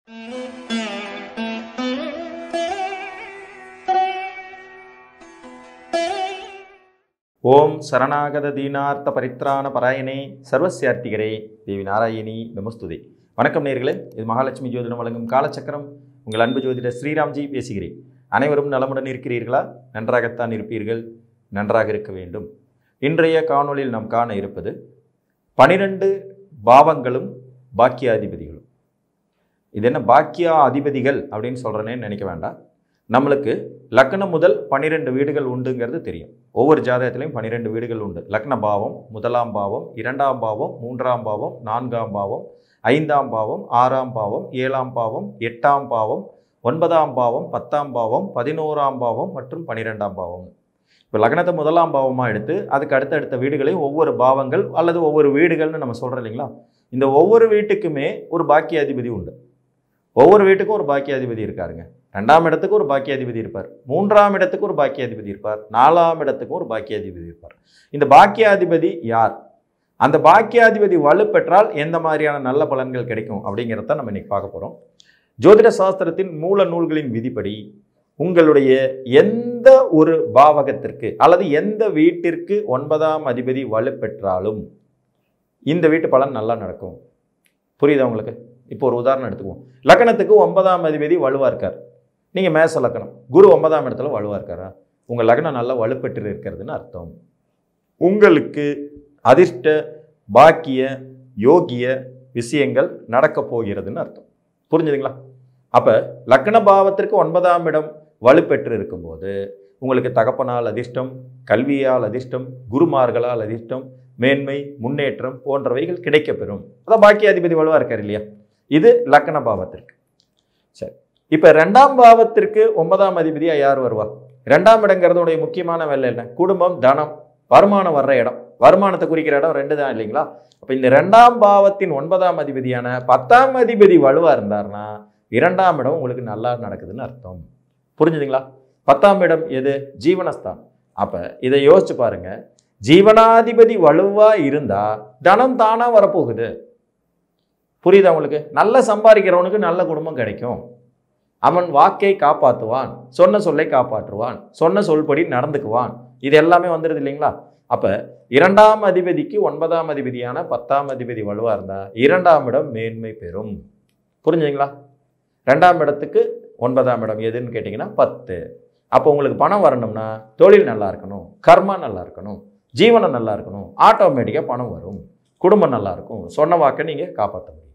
ஓம் சரணாகத தீனார்த்த பரித்ராண பராயணே சர்வசியார்த்திகரே தேவி நாராயணி நமஸ்துதே வணக்கம் நேர்களே இது மகாலட்சுமி ஜோதிடம் வழங்கும் காலச்சக்கரம் உங்கள் அன்பு ஜோதிடர் ஸ்ரீராம்ஜி பேசுகிறேன் அனைவரும் நலமுடன் இருக்கிறீர்களா நன்றாகத்தான் இருப்பீர்கள் நன்றாக இருக்க வேண்டும் இன்றைய காணொளியில் நாம் காண இருப்பது பனிரெண்டு பாவங்களும் பாக்கியாதிபதிகளும் இது என்ன பாக்கியா அதிபதிகள் அப்படின்னு சொல்கிறேனேன்னு நினைக்க வேண்டாம் நம்மளுக்கு லக்னம் முதல் பன்னிரெண்டு வீடுகள் உண்டுங்கிறது தெரியும் ஒவ்வொரு ஜாதகத்திலையும் பன்னிரெண்டு வீடுகள் உண்டு லக்ன பாவம் முதலாம் பாவம் இரண்டாம் பாவம் மூன்றாம் பாவம் நான்காம் பாவம் ஐந்தாம் பாவம் ஆறாம் பாவம் ஏழாம் பாவம் எட்டாம் பாவம் ஒன்பதாம் பாவம் பத்தாம் பாவம் பதினோராம் பாவம் மற்றும் பன்னிரெண்டாம் பாவம் இப்போ லக்னத்தை முதலாம் பாவமாக எடுத்து அதுக்கு அடுத்தடுத்த வீடுகளையும் ஒவ்வொரு பாவங்கள் அல்லது ஒவ்வொரு வீடுகள்னு நம்ம சொல்கிறோம் இல்லைங்களா இந்த ஒவ்வொரு வீட்டுக்குமே ஒரு பாக்கியாதிபதி உண்டு ஒவ்வொரு வீட்டுக்கும் ஒரு பாக்கியாதிபதி இருக்காருங்க ரெண்டாம் இடத்துக்கு ஒரு பாக்கியாதிபதி இருப்பார் மூன்றாம் இடத்துக்கு ஒரு பாக்கியாதிபதி இருப்பார் நாலாம் இடத்துக்கும் ஒரு பாக்கியாதிபதி இருப்பார் இந்த பாக்கியாதிபதி யார் அந்த பாக்கியாதிபதி வலுப்பெற்றால் எந்த மாதிரியான நல்ல பலன்கள் கிடைக்கும் அப்படிங்கிறத நம்ம இன்னைக்கு பார்க்க போகிறோம் ஜோதிட சாஸ்திரத்தின் மூல நூல்களின் விதிப்படி உங்களுடைய எந்த ஒரு பாவகத்திற்கு அல்லது எந்த வீட்டிற்கு ஒன்பதாம் அதிபதி வலுப்பெற்றாலும் இந்த வீட்டு பலன் நல்லா நடக்கும் புரியுதா உங்களுக்கு இப்போ ஒரு உதாரணம் எடுத்துக்குவோம் லக்னத்துக்கு ஒன்பதாம் அதிபதி வலுவாக இருக்கார் நீங்கள் மேச லக்னம் குரு ஒன்பதாம் இடத்துல வலுவாக இருக்காரா உங்கள் லக்னம் நல்லா வலுப்பெற்று இருக்கிறதுன்னு அர்த்தம் உங்களுக்கு அதிர்ஷ்ட பாக்கிய யோகிய விஷயங்கள் நடக்கப் போகிறதுன்னு அர்த்தம் புரிஞ்சுதுங்களா அப்போ லக்ன பாவத்திற்கு ஒன்பதாம் இடம் வலுப்பெற்று இருக்கும்போது உங்களுக்கு தகப்பனால் அதிர்ஷ்டம் கல்வியால் அதிர்ஷ்டம் குருமார்களால் அதிர்ஷ்டம் மேன்மை முன்னேற்றம் போன்றவைகள் கிடைக்கப்பெறும் அதான் பாக்கிய அதிபதி வலுவாக இருக்கார் இல்லையா இது லக்ன பாவத்திற்கு சரி இப்போ ரெண்டாம் பாவத்திற்கு ஒன்பதாம் அதிபதியாக யார் வருவா ரெண்டாம் இடங்கிறதுடைய முக்கியமான வேலை என்ன குடும்பம் தனம் வருமானம் வர்ற இடம் வருமானத்தை குறிக்கிற இடம் ரெண்டு தான் இல்லைங்களா அப்போ இந்த ரெண்டாம் பாவத்தின் ஒன்பதாம் அதிபதியான பத்தாம் அதிபதி வலுவாக இருந்தார்னா இரண்டாம் இடம் உங்களுக்கு நல்லா நடக்குதுன்னு அர்த்தம் புரிஞ்சுதுங்களா பத்தாம் இடம் எது ஜீவனஸ்தான் அப்போ இதை யோசிச்சு பாருங்க ஜீவனாதிபதி வலுவா இருந்தா தனம் தானா வரப்போகுது புரியுதா உங்களுக்கு நல்ல சம்பாதிக்கிறவனுக்கு நல்ல குடும்பம் கிடைக்கும் அவன் வாக்கை காப்பாற்றுவான் சொன்ன சொல்லை காப்பாற்றுவான் சொன்ன சொல்படி நடந்துக்குவான் இது எல்லாமே வந்துடுது இல்லைங்களா அப்ப இரண்டாம் அதிபதிக்கு ஒன்பதாம் அதிபதியான பத்தாம் அதிபதி வலுவா இருந்தா இரண்டாம் இடம் மேன்மை பெறும் புரிஞ்சுங்களா ரெண்டாம் இடத்துக்கு ஒன்பதாம் இடம் எதுன்னு கேட்டிங்கன்னா பத்து அப்போ உங்களுக்கு பணம் வரணும்னா தொழில் நல்லா இருக்கணும் கர்மா நல்லா இருக்கணும் ஜீவனம் நல்லா இருக்கணும் ஆட்டோமேட்டிக்காக பணம் வரும் குடும்பம் நல்லா இருக்கும் சொன்ன வாக்கை நீங்கள் காப்பாற்ற முடியும்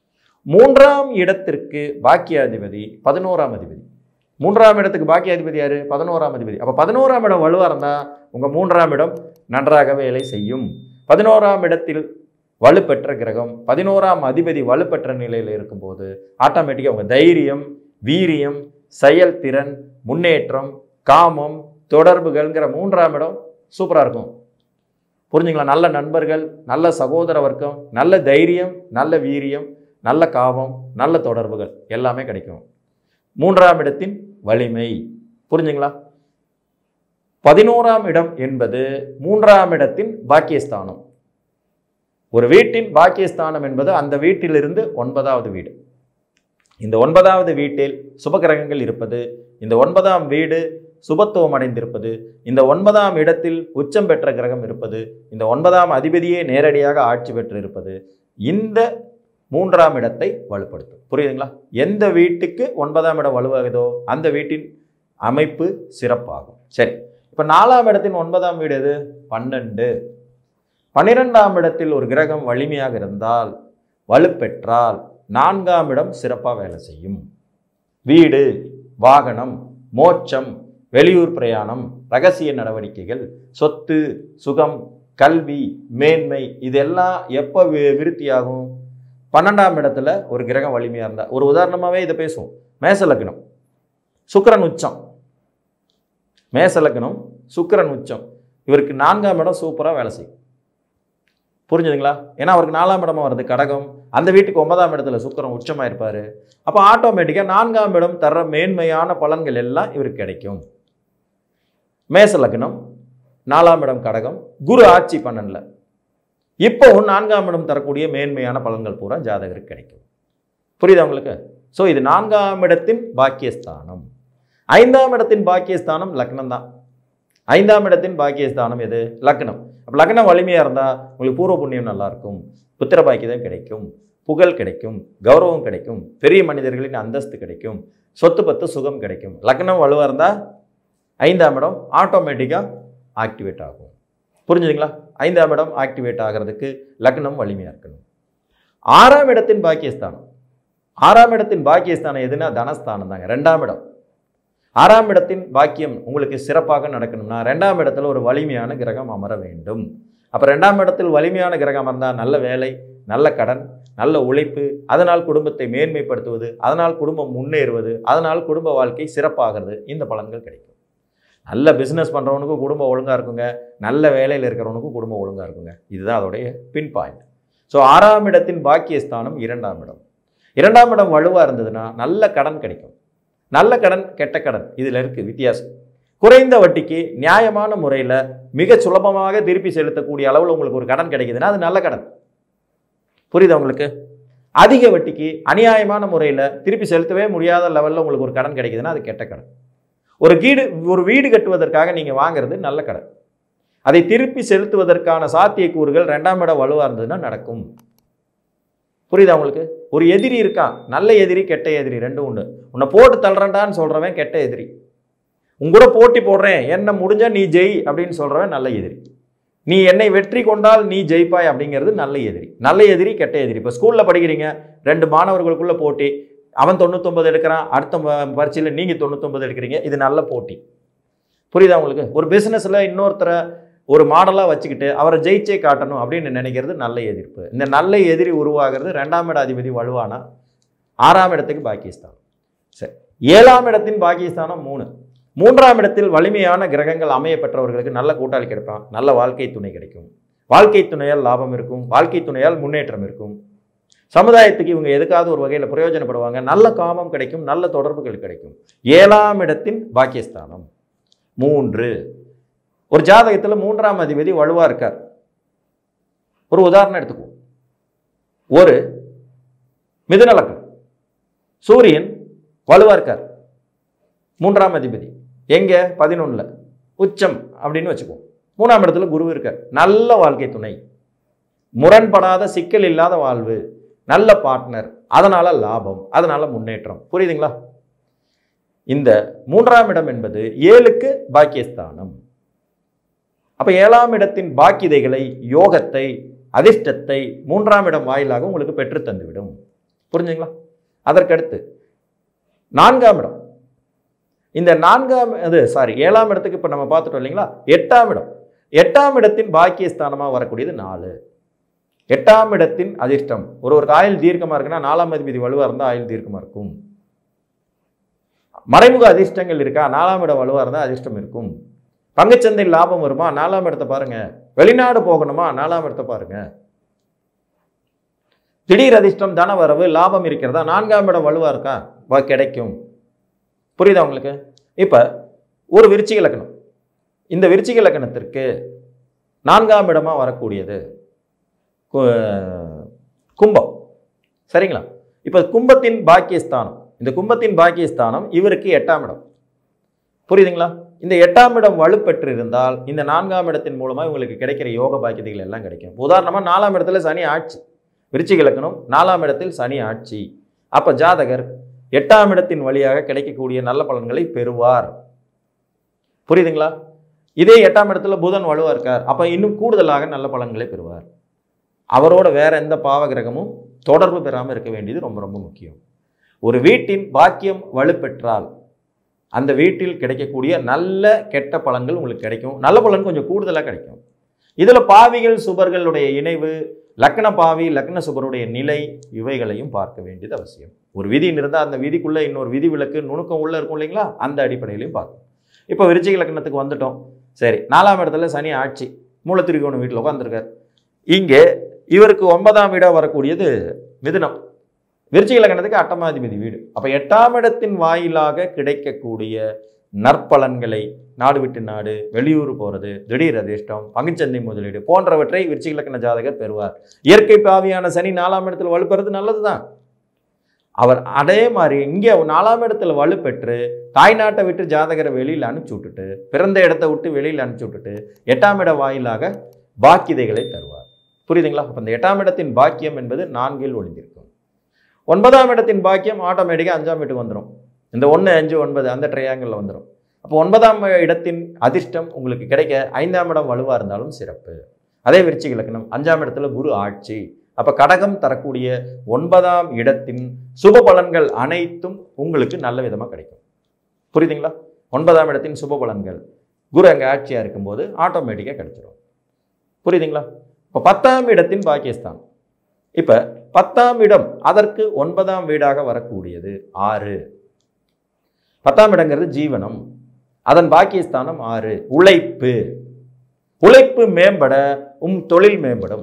மூன்றாம் இடத்திற்கு பாக்கியாதிபதி பதினோராம் அதிபதி மூன்றாம் இடத்துக்கு பாக்கியாதிபதி யாரு பதினோராம் அதிபதி அப்போ பதினோராம் இடம் வலுவாக இருந்தால் உங்கள் மூன்றாம் இடம் நன்றாக வேலை செய்யும் பதினோராம் இடத்தில் வலுப்பெற்ற கிரகம் பதினோராம் அதிபதி வலுப்பெற்ற நிலையில் இருக்கும்போது ஆட்டோமேட்டிக்காக உங்கள் தைரியம் வீரியம் செயல்திறன் முன்னேற்றம் காமம் தொடர்புகள்ங்கிற மூன்றாம் இடம் சூப்பராக இருக்கும் புரிஞ்சுங்களா நல்ல நண்பர்கள் நல்ல சகோதர வர்க்கம் நல்ல தைரியம் நல்ல வீரியம் நல்ல காமம் நல்ல தொடர்புகள் எல்லாமே கிடைக்கும் மூன்றாம் இடத்தின் வலிமை புரிஞ்சுங்களா பதினோராம் இடம் என்பது மூன்றாம் இடத்தின் பாக்கியஸ்தானம் ஒரு வீட்டின் பாக்கியஸ்தானம் என்பது அந்த வீட்டிலிருந்து ஒன்பதாவது வீடு இந்த ஒன்பதாவது வீட்டில் சுபகிரகங்கள் இருப்பது இந்த ஒன்பதாம் வீடு சுபத்துவம் அடைந்திருப்பது இந்த ஒன்பதாம் இடத்தில் உச்சம் பெற்ற கிரகம் இருப்பது இந்த ஒன்பதாம் அதிபதியே நேரடியாக ஆட்சி பெற்று இருப்பது இந்த மூன்றாம் இடத்தை வலுப்படுத்தும் புரியுதுங்களா எந்த வீட்டுக்கு ஒன்பதாம் இடம் வலுவாகுதோ அந்த வீட்டின் அமைப்பு சிறப்பாகும் சரி இப்போ நாலாம் இடத்தின் ஒன்பதாம் வீடு எது பன்னெண்டு பன்னிரெண்டாம் இடத்தில் ஒரு கிரகம் வலிமையாக இருந்தால் வலுப்பெற்றால் நான்காம் இடம் சிறப்பாக வேலை செய்யும் வீடு வாகனம் மோட்சம் வெளியூர் பிரயாணம் ரகசிய நடவடிக்கைகள் சொத்து சுகம் கல்வி மேன்மை இதெல்லாம் எப்போ வி விருத்தியாகும் பன்னெண்டாம் இடத்துல ஒரு கிரகம் வலிமையாக இருந்தா ஒரு உதாரணமாகவே இதை பேசுவோம் மேச லக்னம் சுக்கிரன் உச்சம் மேச லக்னம் சுக்கிரன் உச்சம் இவருக்கு நான்காம் இடம் சூப்பராக வேலை செய்யும் புரிஞ்சுதுங்களா ஏன்னா அவருக்கு நாலாம் இடமா வருது கடகம் அந்த வீட்டுக்கு ஒன்பதாம் இடத்துல சுக்கிரன் உச்சமாக இருப்பார் அப்போ ஆட்டோமேட்டிக்காக நான்காம் இடம் தர்ற மேன்மையான பலன்கள் எல்லாம் இவருக்கு கிடைக்கும் மேச லக்னம் நாலாம் இடம் கடகம் குரு ஆட்சி பன்னெண்டில் இப்போவும் நான்காம் இடம் தரக்கூடிய மேன்மையான பலன்கள் பூரா ஜாதகருக்கு கிடைக்கும் புரியுதா உங்களுக்கு ஸோ இது நான்காம் இடத்தின் பாக்கியஸ்தானம் ஐந்தாம் இடத்தின் பாக்கியஸ்தானம் லக்னம் தான் ஐந்தாம் இடத்தின் பாக்கியஸ்தானம் எது லக்னம் அப்போ லக்னம் வலிமையாக இருந்தால் உங்களுக்கு பூர்வ புண்ணியம் நல்லா இருக்கும் புத்திர பாக்கியம் கிடைக்கும் புகழ் கிடைக்கும் கௌரவம் கிடைக்கும் பெரிய மனிதர்களின் அந்தஸ்து கிடைக்கும் சொத்து பத்து சுகம் கிடைக்கும் லக்னம் வலுவாக இருந்தால் ஐந்தாம் இடம் ஆட்டோமேட்டிக்காக ஆக்டிவேட் ஆகும் புரிஞ்சுதுங்களா ஐந்தாம் இடம் ஆக்டிவேட் ஆகிறதுக்கு லக்னம் வலிமையாக இருக்கணும் ஆறாம் இடத்தின் பாக்கியஸ்தானம் ஆறாம் இடத்தின் பாக்கியஸ்தானம் எதுனா தனஸ்தானம் தாங்க ரெண்டாம் இடம் ஆறாம் இடத்தின் பாக்கியம் உங்களுக்கு சிறப்பாக நடக்கணும்னா ரெண்டாம் இடத்துல ஒரு வலிமையான கிரகம் அமர வேண்டும் அப்போ ரெண்டாம் இடத்தில் வலிமையான கிரகம் அமர்ந்தால் நல்ல வேலை நல்ல கடன் நல்ல உழைப்பு அதனால் குடும்பத்தை மேன்மைப்படுத்துவது அதனால் குடும்பம் முன்னேறுவது அதனால் குடும்ப வாழ்க்கை சிறப்பாகிறது இந்த பலன்கள் கிடைக்கும் நல்ல பிஸ்னஸ் பண்ணுறவனுக்கும் குடும்பம் ஒழுங்காக இருக்குங்க நல்ல வேலையில் இருக்கிறவனுக்கும் குடும்பம் ஒழுங்காக இருக்குங்க இதுதான் அதோடைய பின் பாயிண்ட் ஸோ ஆறாம் இடத்தின் பாக்கியஸ்தானம் இரண்டாம் இடம் இரண்டாம் இடம் வலுவாக இருந்ததுன்னா நல்ல கடன் கிடைக்கும் நல்ல கடன் கெட்ட கடன் இதில் இருக்குது வித்தியாசம் குறைந்த வட்டிக்கு நியாயமான முறையில் மிக சுலபமாக திருப்பி செலுத்தக்கூடிய அளவில் உங்களுக்கு ஒரு கடன் கிடைக்குதுன்னா அது நல்ல கடன் புரியுதா உங்களுக்கு அதிக வட்டிக்கு அநியாயமான முறையில் திருப்பி செலுத்தவே முடியாத லெவலில் உங்களுக்கு ஒரு கடன் கிடைக்குதுன்னா அது கெட்ட கடன் ஒரு வீடு ஒரு வீடு கட்டுவதற்காக நீங்கள் வாங்குறது நல்ல கடன் அதை திருப்பி செலுத்துவதற்கான சாத்தியக்கூறுகள் ரெண்டாம் இடம் வலுவாக இருந்ததுன்னா நடக்கும் புரியுதா உங்களுக்கு ஒரு எதிரி இருக்கான் நல்ல எதிரி கெட்ட எதிரி ரெண்டும் உண்டு உன்னை போட்டு தள்ளுறேன்டான்னு சொல்கிறவன் கெட்ட எதிரி உன் கூட போட்டி போடுறேன் என்ன முடிஞ்சா நீ ஜெய் அப்படின்னு சொல்கிறவன் நல்ல எதிரி நீ என்னை வெற்றி கொண்டால் நீ ஜெயிப்பாய் அப்படிங்கிறது நல்ல எதிரி நல்ல எதிரி கெட்ட எதிரி இப்போ ஸ்கூலில் படிக்கிறீங்க ரெண்டு மாணவர்களுக்குள்ள போட்டி அவன் தொண்ணூத்தொம்பது எடுக்கிறான் அடுத்த ப- பரீட்சையில் நீங்கள் தொண்ணூத்தொம்பது எடுக்கிறீங்க இது நல்ல போட்டி புரியுதா உங்களுக்கு ஒரு பிஸ்னஸில் இன்னொருத்தரை ஒரு மாடலாக வச்சுக்கிட்டு அவரை ஜெயிச்சே காட்டணும் அப்படின்னு நினைக்கிறது நல்ல எதிர்ப்பு இந்த நல்ல எதிரி உருவாகிறது ரெண்டாம் இட அதிபதி வலுவானா ஆறாம் இடத்துக்கு பாகிஸ்தான் சரி ஏழாம் இடத்தின் பாகிஸ்தானம் மூணு மூன்றாம் இடத்தில் வலிமையான கிரகங்கள் அமைய பெற்றவர்களுக்கு நல்ல கூட்டாளி கிடைப்பான் நல்ல வாழ்க்கை துணை கிடைக்கும் வாழ்க்கை துணையால் லாபம் இருக்கும் வாழ்க்கை துணையால் முன்னேற்றம் இருக்கும் சமுதாயத்துக்கு இவங்க எதுக்காவது ஒரு வகையில் பிரயோஜனப்படுவாங்க நல்ல காமம் கிடைக்கும் நல்ல தொடர்புகள் கிடைக்கும் ஏழாம் இடத்தின் பாக்கியஸ்தானம் மூன்று ஒரு ஜாதகத்தில் மூன்றாம் அதிபதி வலுவா இருக்கார் ஒரு உதாரணம் எடுத்துக்குவோம் ஒரு மிதுன லக்னம் சூரியன் வலுவா இருக்கார் மூன்றாம் அதிபதி எங்க பதினொன்னுல உச்சம் அப்படின்னு வச்சுக்குவோம் மூணாம் இடத்துல குரு இருக்கார் நல்ல வாழ்க்கை துணை முரண்படாத சிக்கல் இல்லாத வாழ்வு நல்ல பார்ட்னர் அதனால லாபம் அதனால முன்னேற்றம் புரியுதுங்களா இந்த மூன்றாம் இடம் என்பது ஏழுக்கு பாக்கியஸ்தானம் அப்ப ஏழாம் இடத்தின் பாக்கியதைகளை யோகத்தை அதிர்ஷ்டத்தை மூன்றாம் இடம் வாயிலாக உங்களுக்கு பெற்று தந்துவிடும் புரிஞ்சுங்களா அதற்கடுத்து நான்காம் இடம் இந்த நான்காம் அது சாரி ஏழாம் இடத்துக்கு இப்போ நம்ம பார்த்துட்டோம் இல்லைங்களா எட்டாம் இடம் எட்டாம் இடத்தின் பாக்கியஸ்தானமாக வரக்கூடியது நாலு எட்டாம் இடத்தின் அதிர்ஷ்டம் ஒரு ஒரு ஆயுள் தீர்க்கமாக இருக்குன்னா நாலாம் அதிபதி வலுவாக இருந்தால் ஆயுள் தீர்க்கமாக இருக்கும் மறைமுக அதிர்ஷ்டங்கள் இருக்கா நாலாம் இடம் வலுவாக இருந்தால் அதிர்ஷ்டம் இருக்கும் பங்குச்சந்தையில் லாபம் வருமா நாலாம் இடத்தை பாருங்க வெளிநாடு போகணுமா நாலாம் இடத்தை பாருங்க திடீர் அதிர்ஷ்டம் தன வரவு லாபம் இருக்கிறதா நான்காம் இடம் வலுவா இருக்கா வ- கிடைக்கும் புரியுதா உங்களுக்கு இப்போ ஒரு விருச்சிக லக்கணம் இந்த விருச்சிக லக்கணத்திற்கு நான்காம் இடமா வரக்கூடியது கு- கும்பம் சரிங்களா இப்போ கும்பத்தின் பாக்கியஸ்தானம் இந்த கும்பத்தின் பாக்கியஸ்தானம் இவருக்கு எட்டாம் இடம் புரியுதுங்களா இந்த எட்டாம் இடம் வலுப்பெற்று இருந்தால் இந்த நான்காம் இடத்தின் மூலமா உங்களுக்கு கிடைக்கிற யோக பாக்கியதைகள் எல்லாம் கிடைக்கும் உதாரணமா நாலாம் இடத்துல சனி ஆட்சி விருச்சிக இலக்கணம் நாலாம் இடத்தில் சனி ஆட்சி அப்ப ஜாதகர் எட்டாம் இடத்தின் வழியாக கிடைக்கக்கூடிய நல்ல பலன்களை பெறுவார் புரியுதுங்களா இதே எட்டாம் இடத்துல புதன் வலுவா இருக்கார் அப்ப இன்னும் கூடுதலாக நல்ல பலன்களை பெறுவார் அவரோட வேற எந்த பாவ கிரகமும் தொடர்பு பெறாமல் இருக்க வேண்டியது ரொம்ப ரொம்ப முக்கியம் ஒரு வீட்டின் பாக்கியம் வலுப்பெற்றால் அந்த வீட்டில் கிடைக்கக்கூடிய நல்ல கெட்ட பலன்கள் உங்களுக்கு கிடைக்கும் நல்ல பலன் கொஞ்சம் கூடுதலாக கிடைக்கும் இதில் பாவிகள் சுபர்களுடைய இணைவு லக்ன பாவி லக்ன சுபருடைய நிலை இவைகளையும் பார்க்க வேண்டியது அவசியம் ஒரு விதி இருந்தால் அந்த விதிக்குள்ள இன்னொரு விதி விலக்கு நுணுக்கம் உள்ள இருக்கும் இல்லைங்களா அந்த அடிப்படையிலையும் பார்க்கணும் இப்போ விருச்சிக லக்னத்துக்கு வந்துட்டோம் சரி நாலாம் இடத்துல சனி ஆட்சி மூலத்திரிகோணம் வீட்டில் உட்காந்துருக்கார் இங்கே இவருக்கு ஒன்பதாம் வீடாக வரக்கூடியது மிதுனம் விருச்சிக லக்னத்துக்கு அட்டமாதிபதி வீடு அப்போ எட்டாம் இடத்தின் வாயிலாக கிடைக்கக்கூடிய நற்பலன்களை நாடு விட்டு நாடு வெளியூர் போகிறது திடீர் அதிர்ஷ்டம் பங்குச்சந்தை முதலீடு போன்றவற்றை விருச்சிக லக்ன ஜாதகர் பெறுவார் இயற்கை பாவியான சனி நாலாம் இடத்துல வலுப்பெறது நல்லது தான் அவர் அதே மாதிரி இங்கே நாலாம் இடத்துல வலுப்பெற்று தாய்நாட்டை விட்டு ஜாதகரை வெளியில் அனுப்பிச்சி விட்டுட்டு பிறந்த இடத்த விட்டு வெளியில் அனுப்பிச்சி விட்டுட்டு எட்டாம் இட வாயிலாக பாக்கியதைகளை தருவார் புரியுதுங்களா அப்போ இந்த எட்டாம் இடத்தின் பாக்கியம் என்பது நான்கில் ஒளிந்திருக்கும் ஒன்பதாம் இடத்தின் பாக்கியம் ஆட்டோமேட்டிக்காக அஞ்சாம் வீட்டுக்கு வந்துடும் இந்த ஒன்று அஞ்சு ஒன்பது அந்த ட்ரையாங்கிளில் வந்துடும் அப்போ ஒன்பதாம் இடத்தின் அதிர்ஷ்டம் உங்களுக்கு கிடைக்க ஐந்தாம் இடம் வலுவாக இருந்தாலும் சிறப்பு அதே விருச்சிக இலக்கணம் அஞ்சாம் இடத்துல குரு ஆட்சி அப்போ கடகம் தரக்கூடிய ஒன்பதாம் இடத்தின் சுப பலன்கள் அனைத்தும் உங்களுக்கு நல்ல விதமாக கிடைக்கும் புரியுதுங்களா ஒன்பதாம் இடத்தின் சுப பலன்கள் குரு அங்கே ஆட்சியாக இருக்கும்போது ஆட்டோமேட்டிக்காக கிடைச்சிடும் புரியுதுங்களா இப்போ பத்தாம் இடத்தின் பாக்கியஸ்தான் இப்போ பத்தாம் இடம் அதற்கு ஒன்பதாம் வீடாக வரக்கூடியது ஆறு பத்தாம் இடங்கிறது ஜீவனம் அதன் பாக்கியஸ்தானம் ஆறு உழைப்பு உழைப்பு மேம்பட உம் தொழில் மேம்படும்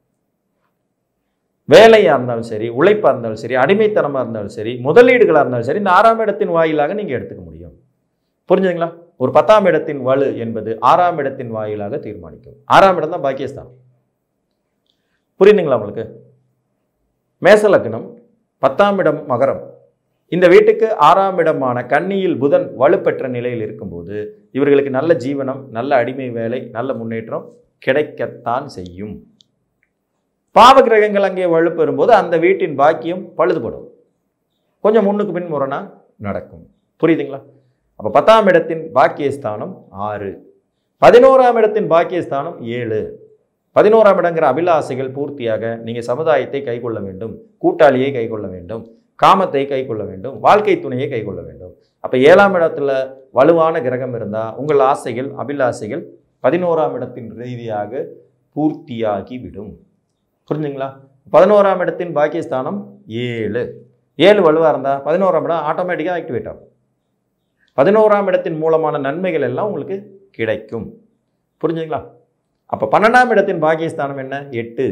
வேலையாக இருந்தாலும் சரி உழைப்பாக இருந்தாலும் சரி அடிமைத்தனமாக இருந்தாலும் சரி முதலீடுகளாக இருந்தாலும் சரி இந்த ஆறாம் இடத்தின் வாயிலாக நீங்கள் எடுத்துக்க முடியும் புரிஞ்சுதுங்களா ஒரு பத்தாம் இடத்தின் வலு என்பது ஆறாம் இடத்தின் வாயிலாக தீர்மானிக்கும் ஆறாம் இடம் தான் பாக்கியஸ்தானம் புரியுதுங்களா உங்களுக்கு மேச லக்னம் பத்தாம் இடம் மகரம் இந்த வீட்டுக்கு ஆறாம் இடமான கன்னியில் புதன் வலுப்பெற்ற நிலையில் இருக்கும்போது இவர்களுக்கு நல்ல ஜீவனம் நல்ல அடிமை வேலை நல்ல முன்னேற்றம் கிடைக்கத்தான் செய்யும் பாவ கிரகங்கள் அங்கே வலுப்பெறும்போது அந்த வீட்டின் பாக்கியம் பழுதுபடும் கொஞ்சம் முன்னுக்கு பின் முரணா நடக்கும் புரியுதுங்களா அப்போ பத்தாம் இடத்தின் பாக்கியஸ்தானம் ஆறு பதினோராம் இடத்தின் பாக்கியஸ்தானம் ஏழு பதினோராம் இடங்கிற அபிலாசைகள் பூர்த்தியாக நீங்கள் சமுதாயத்தை கைக்கொள்ள வேண்டும் கூட்டாளியை கைக்கொள்ள வேண்டும் காமத்தை கைக்கொள்ள வேண்டும் வாழ்க்கை துணையை கைக்கொள்ள வேண்டும் அப்போ ஏழாம் இடத்துல வலுவான கிரகம் இருந்தால் உங்கள் ஆசைகள் அபிலாசைகள் பதினோராம் இடத்தின் ரீதியாக பூர்த்தியாகி விடும் புரிஞ்சுங்களா பதினோராம் இடத்தின் பாக்கியஸ்தானம் ஏழு ஏழு வலுவாக இருந்தால் பதினோராம் இடம் ஆட்டோமேட்டிக்காக ஆக்டிவேட் ஆகும் பதினோராம் இடத்தின் மூலமான நன்மைகள் எல்லாம் உங்களுக்கு கிடைக்கும் புரிஞ்சுங்களா அப்போ பன்னெண்டாம் இடத்தின் பாக்கியஸ்தானம் என்ன எட்டு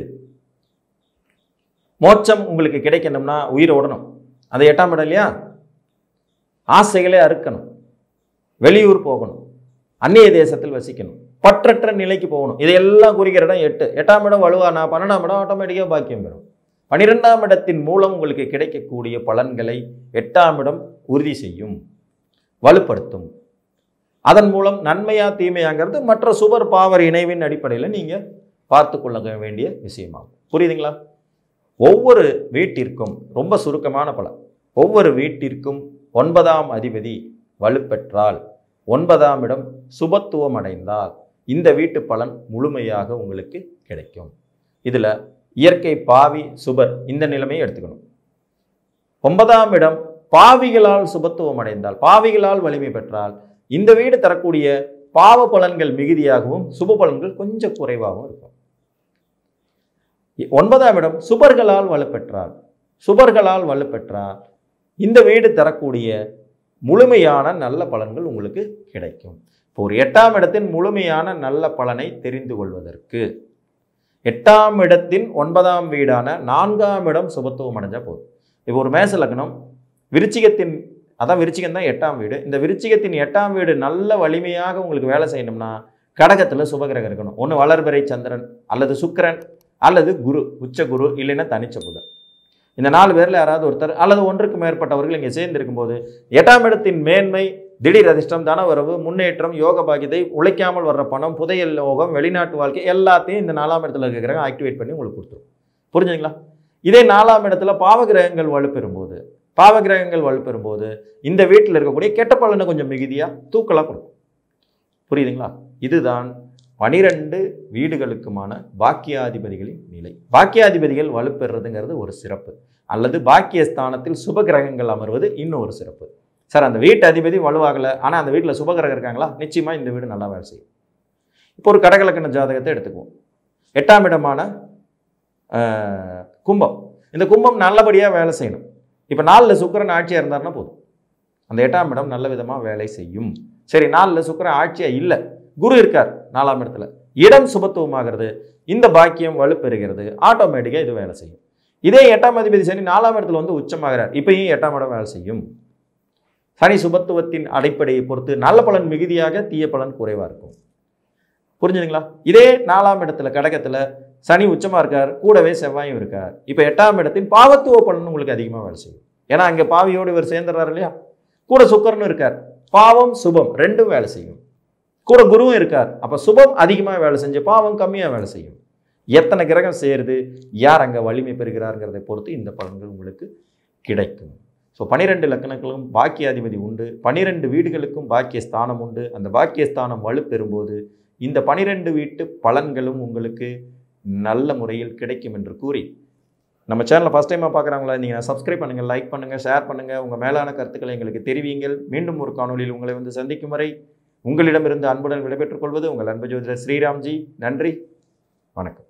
மோட்சம் உங்களுக்கு கிடைக்கணும்னா உயிரை விடணும் அது எட்டாம் இடம் இல்லையா ஆசைகளே அறுக்கணும் வெளியூர் போகணும் அந்நிய தேசத்தில் வசிக்கணும் பற்றற்ற நிலைக்கு போகணும் இதையெல்லாம் குறிக்கிற இடம் எட்டு எட்டாம் இடம் வலுவானா பன்னெண்டாம் இடம் ஆட்டோமேட்டிக்காக பாக்கியம் பெறும் பன்னிரெண்டாம் இடத்தின் மூலம் உங்களுக்கு கிடைக்கக்கூடிய பலன்களை எட்டாம் இடம் உறுதி செய்யும் வலுப்படுத்தும் அதன் மூலம் நன்மையா தீமையாங்கிறது மற்ற சுபர் பாவர் இணைவின் அடிப்படையில் நீங்கள் பார்த்து கொள்ள வேண்டிய விஷயமாகும் புரியுதுங்களா ஒவ்வொரு வீட்டிற்கும் ரொம்ப சுருக்கமான பலன் ஒவ்வொரு வீட்டிற்கும் ஒன்பதாம் அதிபதி வலுப்பெற்றால் ஒன்பதாம் இடம் சுபத்துவம் அடைந்தால் இந்த வீட்டு பலன் முழுமையாக உங்களுக்கு கிடைக்கும் இதில் இயற்கை பாவி சுபர் இந்த நிலைமையை எடுத்துக்கணும் ஒன்பதாம் இடம் பாவிகளால் சுபத்துவம் அடைந்தால் பாவிகளால் வலிமை பெற்றால் இந்த வீடு தரக்கூடிய பாவ பலன்கள் மிகுதியாகவும் சுப பலன்கள் கொஞ்சம் குறைவாகவும் இருக்கும் ஒன்பதாம் இடம் சுபர்களால் வலுப்பெற்றால் சுபர்களால் வலுப்பெற்றால் இந்த வீடு தரக்கூடிய முழுமையான நல்ல பலன்கள் உங்களுக்கு கிடைக்கும் இப்போ ஒரு எட்டாம் இடத்தின் முழுமையான நல்ல பலனை தெரிந்து கொள்வதற்கு எட்டாம் இடத்தின் ஒன்பதாம் வீடான நான்காம் இடம் சுபத்துவம் அடைஞ்சா போதும் இப்போ ஒரு மேச லக்னம் விருச்சிகத்தின் அதான் விருச்சிகம் தான் எட்டாம் வீடு இந்த விருச்சிகத்தின் எட்டாம் வீடு நல்ல வலிமையாக உங்களுக்கு வேலை செய்யணும்னா கடகத்தில் சுபகிரகம் இருக்கணும் ஒன்று வளர்பிறை சந்திரன் அல்லது சுக்கிரன் அல்லது குரு உச்ச குரு இல்லைன்னா தனிச்ச புதன் இந்த நாலு பேரில் யாராவது ஒருத்தர் அல்லது ஒன்றுக்கு மேற்பட்டவர்கள் இங்கே சேர்ந்திருக்கும் போது எட்டாம் இடத்தின் மேன்மை திடீர் அதிர்ஷ்டம் தனவரவு முன்னேற்றம் யோக பாக்கியத்தை உழைக்காமல் வர்ற பணம் புதையல் யோகம் வெளிநாட்டு வாழ்க்கை எல்லாத்தையும் இந்த நாலாம் இடத்துல இருக்கிறவங்க ஆக்டிவேட் பண்ணி உங்களுக்கு கொடுத்துரும் புரிஞ்சுங்களா இதே நாலாம் இடத்துல பாவகிரகங்கள் வலுப்பெறும்போது பாவகிரகங்கள் வலுப்பெறும்போது இந்த வீட்டில் இருக்கக்கூடிய கெட்ட பலனை கொஞ்சம் மிகுதியாக தூக்கலாக கொடுக்கும் புரியுதுங்களா இதுதான் பனிரெண்டு வீடுகளுக்குமான பாக்கியாதிபதிகளின் நிலை பாக்கியாதிபதிகள் வலுப்பெறுறதுங்கிறது ஒரு சிறப்பு அல்லது பாக்கியஸ்தானத்தில் சுபகிரகங்கள் அமர்வது இன்னும் ஒரு சிறப்பு சார் அந்த வீட்டு அதிபதி வலுவாகலை ஆனால் அந்த வீட்டில் சுபகிரகம் இருக்காங்களா நிச்சயமாக இந்த வீடு நல்லா வேலை செய்யும் இப்போ ஒரு கடகலக்கண ஜாதகத்தை எடுத்துக்குவோம் எட்டாம் இடமான ஆஹ், கும்பம் இந்த கும்பம் நல்லபடியாக வேலை செய்யணும் இப்போ நாலில் சுக்கிரன் ஆட்சியாக இருந்தாருன்னா போதும் அந்த எட்டாம் இடம் நல்ல விதமாக வேலை செய்யும் சரி நாலில் சுக்கிரன் ஆட்சியாக இல்லை குரு இருக்கார் நாலாம் இடத்துல இடம் சுபத்துவமாகிறது இந்த பாக்கியம் வலுப்பெறுகிறது ஆட்டோமேட்டிக்காக இது வேலை செய்யும் இதே எட்டாம் அதிபதி சனி நாலாம் இடத்துல வந்து உச்சமாகிறார் இப்பயும் எட்டாம் இடம் வேலை செய்யும் சனி சுபத்துவத்தின் அடிப்படையை பொறுத்து நல்ல பலன் மிகுதியாக தீய பலன் குறைவாக இருக்கும் புரிஞ்சுதுங்களா இதே நாலாம் இடத்துல கடகத்தில் சனி உச்சமாக இருக்கார் கூடவே செவ்வாயும் இருக்கார் இப்போ எட்டாம் இடத்தின் பாவத்துவ பலன் உங்களுக்கு அதிகமாக வேலை செய்யும் ஏன்னா அங்கே பாவியோடு இவர் சேர்ந்துடுறாரு இல்லையா கூட சுக்கரனும் இருக்கார் பாவம் சுபம் ரெண்டும் வேலை செய்யும் கூட குருவும் இருக்கார் அப்போ சுபம் அதிகமாக வேலை செஞ்சு பாவம் கம்மியாக வேலை செய்யும் எத்தனை கிரகம் சேருது யார் அங்கே வலிமை பெறுகிறாருங்கிறதை பொறுத்து இந்த பலன்கள் உங்களுக்கு கிடைக்கும் ஸோ பனிரெண்டு லக்கணங்களுக்கும் பாக்கியாதிபதி உண்டு பனிரெண்டு வீடுகளுக்கும் பாக்கிய ஸ்தானம் உண்டு அந்த பாக்கிய ஸ்தானம் வலுப்பெறும்போது இந்த பனிரெண்டு வீட்டு பலன்களும் உங்களுக்கு நல்ல முறையில் கிடைக்கும் என்று கூறி நம்ம சேனலை ஃபஸ்ட் டைமாக பார்க்குறாங்களா நீங்கள் சப்ஸ்கிரைப் பண்ணுங்கள் லைக் பண்ணுங்கள் ஷேர் பண்ணுங்கள் உங்கள் மேலான கருத்துக்களை எங்களுக்கு தெரிவியுங்கள் மீண்டும் ஒரு காணொலியில் உங்களை வந்து சந்திக்கும் வரை உங்களிடமிருந்து அன்புடன் விடைபெற்றுக் கொள்வது உங்கள் அன்பு ஜோதிடர் ஸ்ரீராம்ஜி நன்றி வணக்கம்